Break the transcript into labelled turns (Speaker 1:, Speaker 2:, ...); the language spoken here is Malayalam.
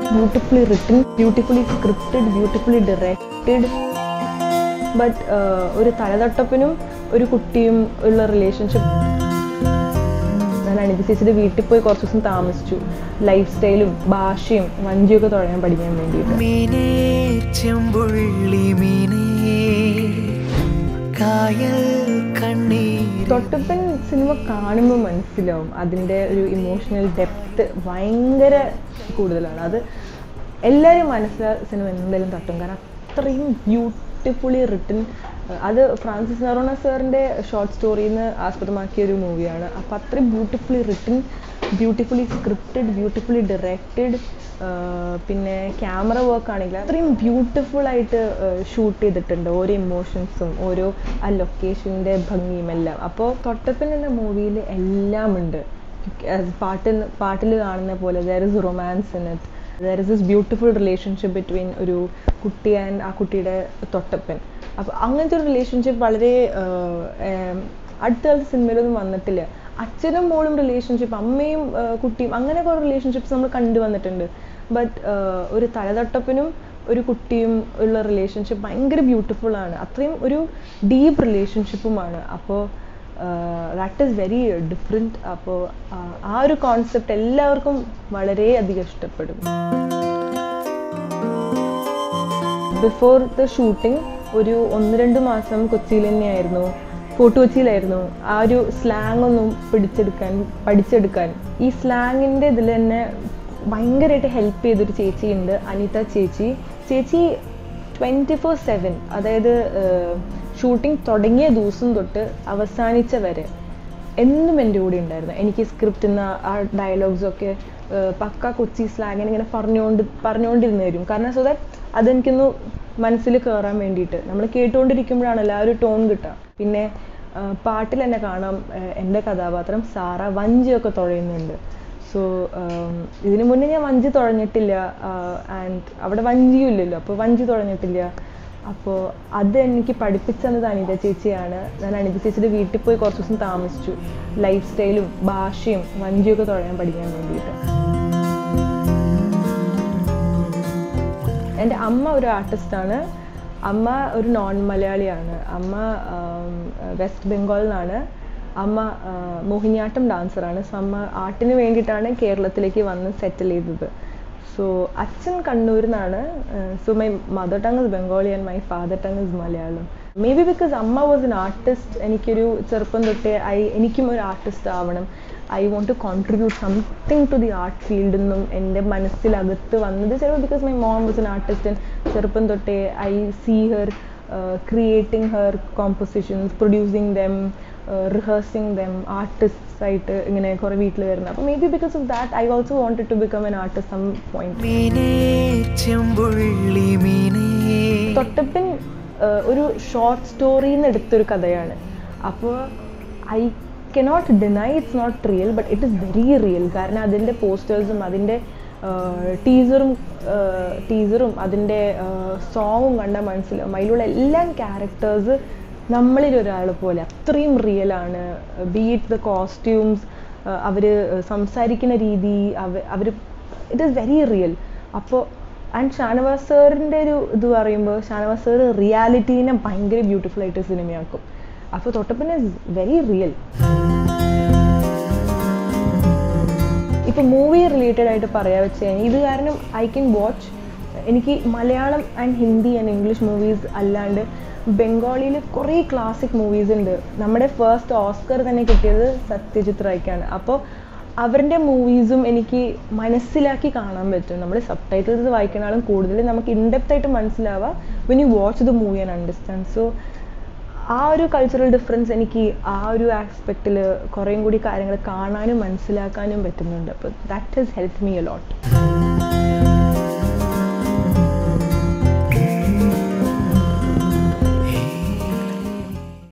Speaker 1: beautifully written beautifully scripted beautifully directed but ഒരു തലതട്ടപ്പിനും ഒരു കുട്ടിയും ഉള്ള റിലേഷൻഷിപ്പ് ഞാൻ അനിത ചേച്ചിയുടെ വീട്ടിൽ പോയി കുറച്ച് ദിവസം താമസിച്ചു ലൈഫ് സ്റ്റൈലും ഭാഷയും വഞ്ചിയൊക്കെ തുഴയാൻ പഠിക്കാൻ വേണ്ടിയിട്ട്
Speaker 2: മീനേ ചെമ്പുള്ളി മീനേ കായൽ കണ്ണീർ
Speaker 1: തൊട്ടപ്പൻ സിനിമ കാണുമ്പോൾ മനസ്സിലാവും അതിൻ്റെ ഒരു ഇമോഷണൽ ഡെപ്ത് ഭയങ്കര കൂടുതലാണ് അത് എല്ലാവരും മനസ്സിലാ സിനിമ എന്തായാലും തട്ടും കാരണം അത്രയും ബ്യൂട്ടിഫുള്ളി റിട്ടൺ അത് ഫ്രാൻസിസ് നറോണ സാറിൻ്റെ ഷോർട്ട് സ്റ്റോറിയിൽ നിന്ന് ആസ്പദമാക്കിയ ഒരു മൂവിയാണ് അപ്പോൾ അത്രയും beautifully written beautifully scripted beautifully directed പിന്നെ ക്യാമറ വർക്ക് ആണെങ്കിൽ അത്രയും ബ്യൂട്ടിഫുൾ ആയിട്ട് ഷൂട്ട് ചെയ്തിട്ടുണ്ട് ഓരോ ഇമോഷൻസും ഓരോ ആ ലൊക്കേഷൻ്റെ ഭംഗിയും എല്ലാം അപ്പോൾ തൊട്ടപ്പൻ എന്ന മൂവിയിൽ എല്ലാം ഉണ്ട് പാട്ടിൽ പാട്ടിൽ കാണുന്ന പോലെ there is romance in it there is this beautiful relationship between ഒരു കുട്ടി ആൻഡ് ആ കുട്ടിയുടെ തൊട്ടപ്പൻ അപ്പോൾ അങ്ങനത്തെ ഒരു റിലേഷൻഷിപ്പ് വളരെ ആഹ്, ഏം, അടുത്ത കാലത്ത് സിനിമയിലൊന്നും വന്നിട്ടില്ല അച്ഛനും മോളും റിലേഷൻഷിപ്പ് അമ്മയും ആഹ്, കുട്ടിയും അങ്ങനെ കുറേ റിലേഷൻഷിപ്സ് നമ്മൾ കണ്ടുവന്നിട്ടുണ്ട് ബട്ട് ഒരു തലതൊട്ടപ്പനും ഒരു കുട്ടിയും ഉള്ള റിലേഷൻഷിപ്പ് ഭയങ്കര ബ്യൂട്ടിഫുൾ ആണ് അത്രയും ഒരു ഡീപ്പ് റിലേഷൻഷിപ്പുമാണ് അപ്പോൾ ദാറ്റ് ഈസ് വെരി ഡിഫറെൻറ്റ് അപ്പോൾ ആ ഒരു കോൺസെപ്റ്റ് എല്ലാവർക്കും വളരെയധികം ഇഷ്ടപ്പെടും ബിഫോർ ദ ഷൂട്ടിംഗ് ഒരു ഒന്ന് രണ്ട് മാസം കൊച്ചിയിൽ തന്നെയായിരുന്നു ഫോർട്ട് കൊച്ചിയിലായിരുന്നു ആ ഒരു സ്ലാങ് ഒന്നും പിടിച്ചെടുക്കാൻ പഠിച്ചെടുക്കാൻ ഈ സ്ലാങ്ങിൻ്റെ ഇതിൽ തന്നെ ഭയങ്കരമായിട്ട് ഹെൽപ്പ് ചെയ്തൊരു ചേച്ചിയുണ്ട് അനിത ചേച്ചി ചേച്ചി ട്വൻറ്റി ഫോർ സെവൻ അതായത് ഷൂട്ടിംഗ് തുടങ്ങിയ ദിവസം തൊട്ട് അവസാനിച്ച വരെ എന്നും എൻ്റെ കൂടെ ഉണ്ടായിരുന്നു എനിക്ക് സ്ക്രിപ്റ്റ് നിന്ന് ആ ഡയലോഗ്സ് ഒക്കെ ഏഹ് പക്ക കൊച്ചി സ്ലാങ്ങിന് ഇങ്ങനെ പറഞ്ഞുകൊണ്ട് പറഞ്ഞുകൊണ്ടിരുന്നു തരും കാരണം സോ ദാറ്റ് അതെനിക്കൊന്ന് മനസ്സിൽ കയറാൻ വേണ്ടിയിട്ട് നമ്മൾ കേട്ടുകൊണ്ടിരിക്കുമ്പോഴാണല്ലോ ആ ഒരു ടോൺ കിട്ടുക പിന്നെ ഏഹ് പാട്ടിൽ തന്നെ കാണാം ഏഹ് എൻ്റെ കഥാപാത്രം സാറ വഞ്ചിയൊക്കെ തുഴയുന്നുണ്ട് സോ ഇതിനു മുന്നേ ഞാൻ വഞ്ചി തുഴഞ്ഞിട്ടില്ല ആൻഡ് അവിടെ വഞ്ചിയും ഇല്ലല്ലോ അപ്പോൾ വഞ്ചി തുഴഞ്ഞിട്ടില്ല അപ്പോൾ അത് എനിക്ക് പഠിപ്പിച്ചു തന്നത് അനിത ചേച്ചിയാണ് ഞാൻ അനിത ചേച്ചിയുടെ വീട്ടിൽ പോയി കുറച്ച് ദിവസം താമസിച്ചു ലൈഫ് സ്റ്റൈലും ഭാഷയും വഞ്ചിയൊക്കെ തുഴയാൻ പഠിക്കാൻ വേണ്ടിയിട്ട് എൻ്റെ അമ്മ ഒരു ആർട്ടിസ്റ്റാണ് അമ്മ ഒരു നോൺ മലയാളിയാണ് അമ്മ ആം, വെസ്റ്റ് ബംഗാളിൽ നിന്നാണ് അമ്മ ആ, മോഹിനിയാട്ടം ഡാൻസറാണ് സോ അമ്മ ആർട്ടിന് വേണ്ടിയിട്ടാണ് കേരളത്തിലേക്ക് വന്ന് സെറ്റിൽ ചെയ്തത് സോ അച്ഛൻ കണ്ണൂരിൽ നിന്നാണ് so my mother tongue is Bengali and my father tongue is Malayalam maybe because അമ്മ വാസ് എൻ ആർട്ടിസ്റ്റ് എനിക്കൊരു ചെറുപ്പം തൊട്ടേ ഐ എനിക്കും ഒരു ആർട്ടിസ്റ്റ് ആവണം I want to contribute something to the art field എന്നും എൻ്റെ മനസ്സിലകത്ത് വന്നത് ചിലപ്പോൾ because my mom was an artist ചെറുപ്പം തൊട്ടേ I see her creating her compositions producing them rehearsing them artists ആയിട്ട് ഇങ്ങനെ കുറേ വീട്ടിൽ വരുന്നത് അപ്പോൾ may maybe because of that I also wanted to become an artist some point
Speaker 2: മീനേ ചെമ്പുള്ളി മീനേ
Speaker 1: തൊട്ടപ്പൻ ഏഹ്, ഒരു ഷോർട്ട് സ്റ്റോറിയിൽ നിന്ന് എടുത്തൊരു കഥയാണ് അപ്പോൾ I cannot deny it's not real but it is very real കാരണം അതിൻ്റെ പോസ്റ്റേഴ്സും അതിൻ്റെ ടീസറും ടീസറും അതിൻ്റെ സോങ്ങും കണ്ടാൽ മനസ്സിലാവും അതിലുള്ള എല്ലാ ക്യാരക്ടേഴ്സ് നമ്മളിൽ ഒരാൾ പോലെ അത്രയും റിയൽ ആണ് ബീറ്റ് ദ കോസ്റ്റ്യൂംസ് അവർ സംസാരിക്കുന്ന രീതി അവ അവർ ഇറ്റ് ഈസ് വെരി റിയൽ അപ്പോൾ ആൻഡ് ഷാനവാസ് സാറിൻ്റെ ഒരു ഇത് പറയുമ്പോൾ ഷാനവാസ് സാർ റിയാലിറ്റീനെ ഭയങ്കര ബ്യൂട്ടിഫുൾ ആയിട്ട് സിനിമയാക്കും അപ്പോൾ തൊട്ടപ്പൻ ഇസ് വെരി റിയൽ ഇപ്പൊ മൂവി റിലേറ്റഡ് ആയിട്ട് പറയാ വെച്ച് കഴിഞ്ഞാൽ ഇത് കാരണം ഐ കെൻ വാച്ച് എനിക്ക് Malayalam and Hindi and English movies അല്ലാണ്ട് ബംഗാളിയിൽ കുറേ ക്ലാസിക് മൂവീസ് ഉണ്ട് നമ്മുടെ ഫസ്റ്റ് ഓസ്കർ തന്നെ കിട്ടിയത് സത്യജിത് റായ്ക്കാണ് അപ്പോൾ അവരുടെ മൂവീസും എനിക്ക് മനസ്സിലാക്കി കാണാൻ പറ്റും നമ്മൾ സബ് ടൈറ്റിൽസ് വായിക്കണാളും കൂടുതൽ നമുക്ക് ഇൻഡെപ്ത് ആയിട്ട് മനസ്സിലാവുക when you watch the movie and understand so ആ ഒരു കൾച്ചറൽ ഡിഫറൻസ് എനിക്ക് ആ ഒരു ആസ്പെക്റ്റിൽ കുറേയും കൂടി കാര്യങ്ങൾ കാണാനും മനസ്സിലാക്കാനും പറ്റുന്നുണ്ട് അപ്പോൾ that has help me allot